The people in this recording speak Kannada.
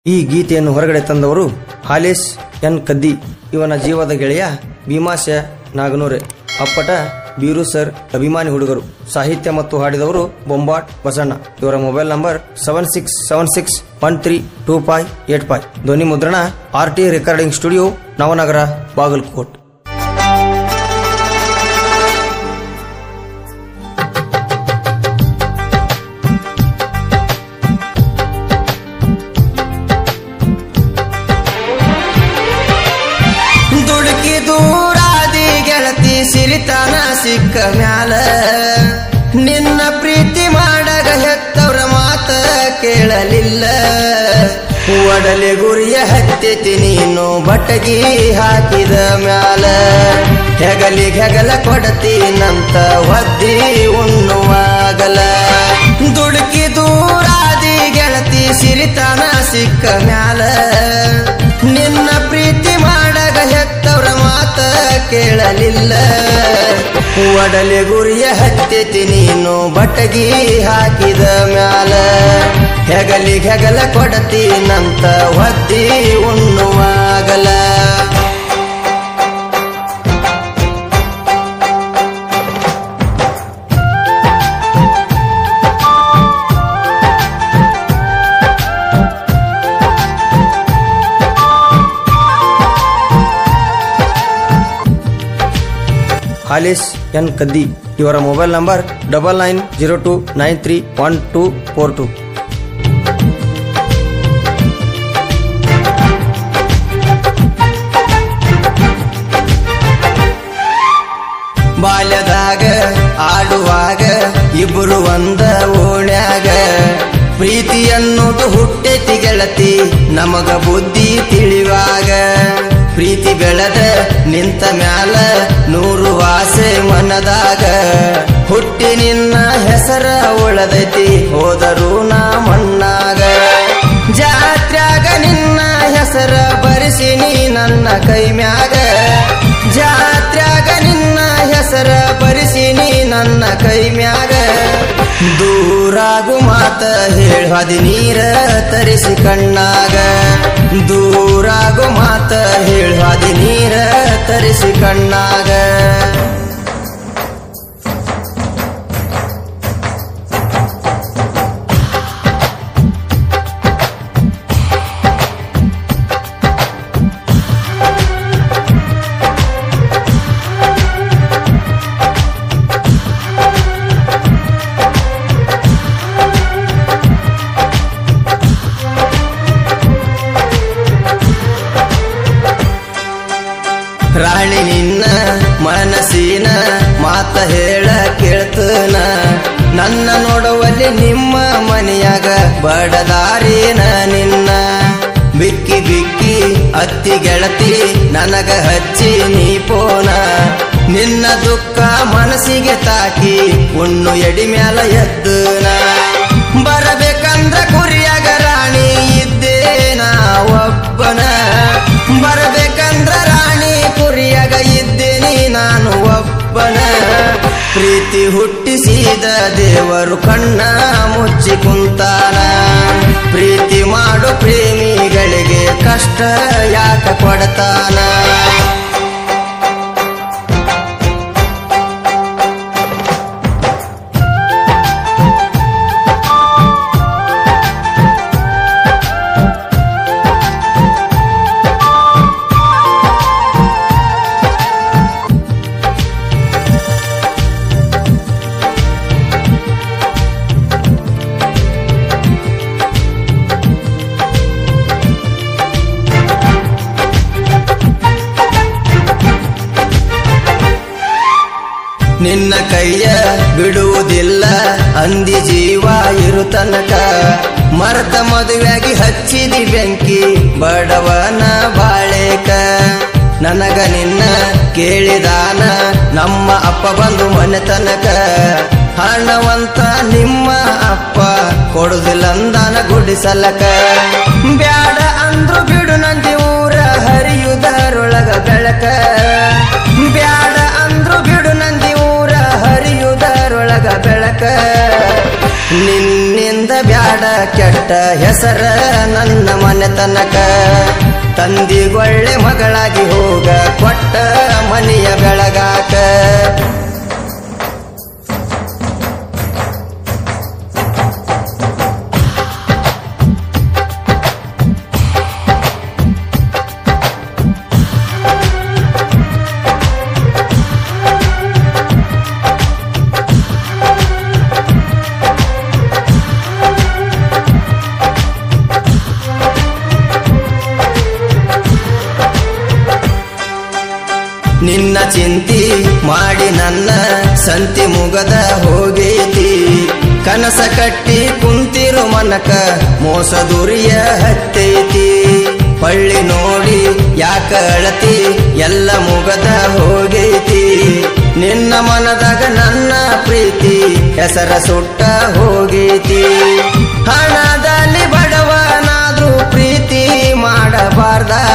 ಈ ಗೀತೆಯನ್ನು ಹೊರಗಡೆ ತಂದವರು ಹಾಲೇಶ್ ಎನ್ ಕದ್ದಿ ಇವನ ಜೀವದ ಗೆಳೆಯ ಭೀಮಾಶ ನಾಗನೂರೆ ಅಪ್ಪಟ ಬೀರು ಸರ್ ಅಭಿಮಾನಿ ಹುಡುಗರು ಸಾಹಿತ್ಯ ಮತ್ತು ಹಾಡಿದವರು ಬೊಂಬಾಟ್ ಬಸಣ್ಣ ಇವರ mobile number seven six seven six one three two five eight five ಧ್ವನಿ ಮುದ್ರಣ R T recording studio Navanagar Bagalkot ದುಡುಕಿ ದೂರಾದಿ ಗೆಳತಿ ಸಿರಿತಾನ ಸಿಕ್ಕ ಮ್ಯಾಲ ನಿನ್ನ ಪ್ರೀತಿ ಮಾಡಗ ಹೆತ್ತವ್ರ ಮಾತ ಕೇಳಲಿಲ್ಲ ಒಡಲೆ ಗುರಿಯ ಹತ್ತಿತಿ ನೀನು ಬಟಗಿ ಹಾಕಿದ ಮ್ಯಾಲ ಹೆಗಲಿಗೆ ಹೆಗಲ ಕೊಡತೀನಂತ ಒದ್ದಿ ಉಣ್ಣುವಾಗಲ ದುಡುಕಿ ದೂರಾದಿ ಗೆಳತಿ ಸಿರಿತಾನ ಸಿಕ್ಕ ಮ್ಯಾಲ ನಿನ್ನ ಪ್ರೀತಿ ಮಾಡಗ ಹೆತ್ತವ್ರ ಮಾತ ಕೇಳಲಿಲ್ಲ ಒಡಲೆ ಗುರಿಯ ಹತ್ತಿತಿ ನೀನು ಬಟಗಿ ಹಾಕಿದ ಮ್ಯಾಲ ಹೆಗಲಿಗೆ ಹೆಗಲ ಕೊಡತೀನಂತ ಒದ್ದಿ ಉಣ್ಣುವಾಗಲ ಹಾಲೇಶ್ ಎನ್ ಕದ್ದಿ ಇವರ mobile number double nine zero two nine three one two four two ಬಾಲ್ಯದಾಗ ಆಡುವಾಗ ಇಬ್ಬರು ಒಂದ ಓಣ್ಯಾಗ ಪ್ರೀತಿ ಅನ್ನೋದು ಹುಟ್ಟೈತಿ ಗೆಳತಿ ನಮಗ ಬುದ್ಧಿ ತಿಳಿವಾಗ ಪ್ರೀತಿ ಬೆಳೆದ ನಿಂತ ಮ್ಯಾಲ ನೂರು ವಾಸೆ ಮನದಾಗ ಹುಟ್ಟಿ ನಿನ್ನ ಹೆಸರ ಉಳದೈತಿ ಹೋದರು ನಾ ಮಣ್ಣಾಗ ಜಾತ್ರ್ಯಾಗ ನಿನ್ನ ಹೆಸರ ಬರಿಸಿನಿ ನನ್ನ ಕೈ ಮ್ಯಾಗ ಜಾತ್ರ್ಯಾಗ ನಿನ್ನ ಹೆಸರ ಬರಿಸಿನಿ ನನ್ನ ಕೈ ಮ್ಯಾಗ ದೂರಾಗು ಮಾತ ಹೇಳಿ ನೀರ ತರಿಸಿ ಕಣ್ಣಾಗ ದೂರಾಗು ಮಾತ ಹೇಳಿ ನೀರ ತರಿಸಿ ಕಣ್ಣಾಗ ರಾಣಿ ನಿನ್ನ ಮನಸ್ಸಿನ ಮಾತ ಹೇಳ ಕೇಳ್ತನ ನನ್ನ ನೋಡುವಲ್ಲಿ ನಿಮ್ಮ ಮನೆಯಾಗ ಬಡದಾರಿನ ನಿನ್ನ ಬಿಕ್ಕಿ ಬಿಕ್ಕಿ ಅತ್ತಿ ಗೆಳತಿ ನನಗ ಹಚ್ಚಿ ನೀ ಪೋನ ನಿನ್ನ ದುಃಖ ಮನಸ್ಸಿಗೆ ತಾಕಿ ಉಣ್ಣು ಎಡಿ ಮ್ಯಾಲ ಎದ್ದನ ಬರಬೇಕಂದ್ರ ಕುರಿಯಾಗ ರಾಣಿ ಇದ್ದೇ ನಾ ಒಬ್ಬನ ಬರಬೇಕಂದ್ರ ರಾಣಿ ಕುರಿಯಾಗ ಇದ್ದೇನಿ ನಾನು ಒಬ್ಬನ ಪ್ರೀತಿ ಹುಟ್ಟಿಸಿದ ದೇವರು ಕಣ್ಣ ಮುಚ್ಚಿ ಕುಂತಾನ ಪ್ರೀತಿ ಮಾಡು ಪ್ರೇಮಿಗಳಿಗೆ ಕಷ್ಟ ಯಾಕ ಕೊಡ್ತಾನ ನಿನ್ನ ಕೈಯ ಬಿಡುವುದಿಲ್ಲ ಅಂದಿ ಜೀವ ಇರು ತನಕ ಮರದ ಮದುವೆಯಾಗಿ ಹಚ್ಚಿದಿ ಬೆಂಕಿ ಬಡವನ ಬಾಳೆಕ ನನಗ ನಿನ್ನ ಕೇಳಿದಾನ ನಮ್ಮ ಅಪ್ಪ ಬಂದು ಮನೆ ತನಕ ಹಣವಂತ ನಿಮ್ಮ ಅಪ್ಪ ಕೊಡುದಿಲ್ಲಂದಾನ ಗುಡಿಸಲಕ ಬ್ಯಾಡ ಅಂದ್ರು ಬಿಡು ನಂದಿ ಊರ ಹರಿಯುವುದರೊಳಗ ಬೆಳಕ ಬ್ಯಾಡ ಅಂದ್ರು ಬಿಡು ನಂದಿ ಊರ ಹರಿಯುವುದರೊಳಗ ಬೆಳಕ ನಿನ್ನಿಂದ ಬ್ಯಾಡ ಕೆಟ್ಟ ಹೆಸರ ನನ್ನ ಮನೆ ತನಕ ತಂದಿಗೊಳ್ಳೆ ಮಗಳಾಗಿ ಹೋಗ ಕೊಟ್ಟ ಮನೆಯ ಬೆಳಗಾಕ ನಿನ್ನ ಚಿಂತಿ ಮಾಡಿ ನನ್ನ ಸಂತಿ ಮುಗದ ಹೋಗೈತಿ ಕನಸ ಕಟ್ಟಿ ಕುಂತಿರು ಮನಕ ಮೋಸ ದುರಿಯ ಹತ್ತೈತಿ ಪಳ್ಳಿ ನೋಡಿ ಯಾಕ ಅಳತಿ ಎಲ್ಲ ಮುಗದ ಹೋಗೈತಿ ನಿನ್ನ ಮನದಾಗ ನನ್ನ ಪ್ರೀತಿ ಹೆಸರ ಸುಟ್ಟ ಹೋಗೈತಿ ಹಣದಲ್ಲಿ ಬಡವನಾದ್ರೂ ಪ್ರೀತಿ ಮಾಡಬಾರ್ದ